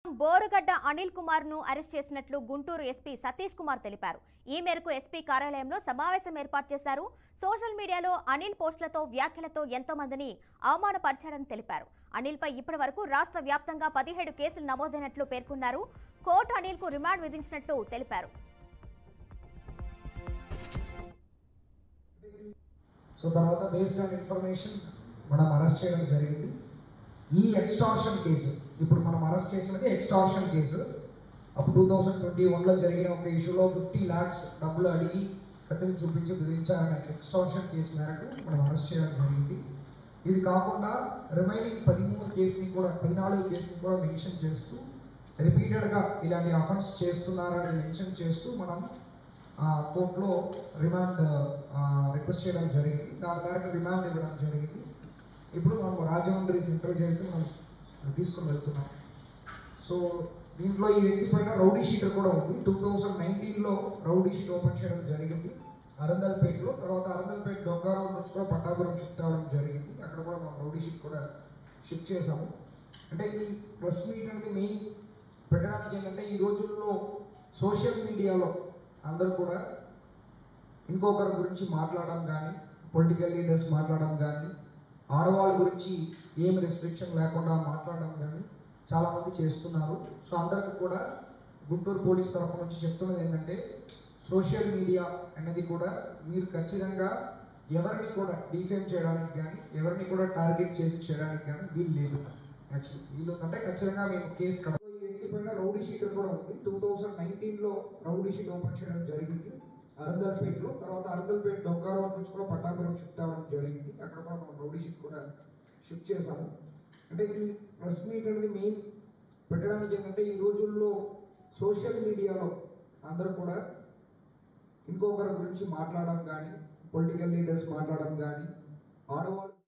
బోరుగడ్డ అనిల్ కుమార్ ను అరెస్ట్ చేసినట్లు గుంటూరు ఎస్పీ సతీష్ కుమార్ తెలిపారు ఈ మేరకు ఎస్పీ కార్యాలయంలో సమావేశం ఏర్పాటు చేశారు సోషల్ మీడియాలో అనిల్ పోస్టులతో వ్యాఖ్యలతో ఎంతో మందిని అవమానపరిచాడని తెలిపారు అనిల్ పై ఇప్పటి వరకు రాష్ట్ర వ్యాప్తంగా పదిహేడు కేసులు నమోదైనట్లు పేర్కొన్నారు కోర్టు అనిల్ కు రిమాండ్ విధించినట్లు తెలిపారు సో తర్వాత బేస్డ్ ఆన్ ఇన్ఫర్మేషన్ మనం అరెస్ట్ చేయడం జరిగింది ఈ ఎక్స్టార్షన్ కేసు ఇప్పుడు మనం అరెస్ట్ చేసినది ఎక్స్టార్షన్ కేసు అప్పుడు టూ థౌసండ్ ట్వంటీ వన్లో జరిగిన ఒక ఇష్యూలో ఫిఫ్టీ ల్యాక్స్ డబ్బులు అడిగి కత్తిని చూపించి బెదిరించారనే ఎక్స్టార్షన్ కేసు మేరకు మనం అరెస్ట్ చేయడం జరిగింది ఇది కాకుండా రిమైనింగ్ పదిమూడు కేసుని కూడా పద్నాలుగు కేసుని కూడా మెన్షన్ చేస్తూ రిపీటెడ్గా ఇలాంటి అఫెన్స్ చేస్తున్నారని మెన్షన్ చేస్తూ మనం ఆ, కోర్టులో రిమాండ్ ఆ, రిక్వెస్ట్ చేయడం జరిగింది దాని మేరకు రిమాండ్ ఇవ్వడం జరిగింది ఇప్పుడు మనం రాజమండ్రి సెంట్రల్ జైలుకి మనం తీసుకొని వెళ్తున్నాం సో దీంట్లో ఈ వ్యక్తి పైన రౌడీ షీటర్ కూడా ఉంది టూ థౌజండ్ నైన్టీన్లో రౌడీ షీట్ ఓపెన్ చేయడం జరిగింది అరందల్పేటలో తర్వాత అరందల్పేట దొంగారం నుంచి కూడా పట్టాపురం షిఫ్ట్ అవ్వడం జరిగింది అక్కడ కూడా మనం రౌడీ షీట్ కూడా షిఫ్ట్ చేసాము అంటే ఈ ప్రెస్ మీట్ అనేది మెయిన్ పెట్టడానికి ఏంటంటే ఈ రోజుల్లో సోషల్ మీడియాలో అందరూ కూడా ఇంకొకరి గురించి మాట్లాడడం కానీ పొలిటికల్ లీడర్స్ మాట్లాడడం కానీ ఆడవాళ్ళ గురించి ఏం రెస్ట్రిక్షన్ లేకుండా మాట్లాడడం కానీ చాలామంది చేస్తున్నారు సో అందరికి కూడా గుంటూరు పోలీస్ తరఫు నుంచి చెప్తున్నది ఏంటంటే సోషల్ మీడియా అనేది కూడా మీరు ఖచ్చితంగా ఎవరిని కూడా డిఫేమ్ చేయడానికి కానీ ఎవరిని కూడా టార్గెట్ చేసి చేయడానికి కానీ వీలు లేదు యాక్చువల్లీ వీళ్ళు అంటే ఖచ్చితంగా మేము కేసు కడ ఈ వ్యక్తి పైన రౌడీ షీటర్ కూడా ఉంది టూ థౌజండ్ నైన్టీన్లో రౌడీ షీట్ ఓపెన్ చేయడం జరిగింది అరందల్పేటలో తర్వాత అరందల్పేట డొంకారం నుంచి కూడా పట్టాపురం షిఫ్ట్ అవ్వడం జరిగింది అక్కడ కూడా మనం రౌడీ షీట్ కూడా షిఫ్ట్ చేసాము అంటే ఈ ప్రెస్ మీట్ అనేది మెయిన్ పెట్టడానికి ఏంటంటే ఈ రోజుల్లో సోషల్ మీడియాలో అందరూ కూడా ఇంకొకరి గురించి మాట్లాడడం కానీ పొలిటికల్ లీడర్స్ మాట్లాడడం కానీ ఆడవాళ్ళు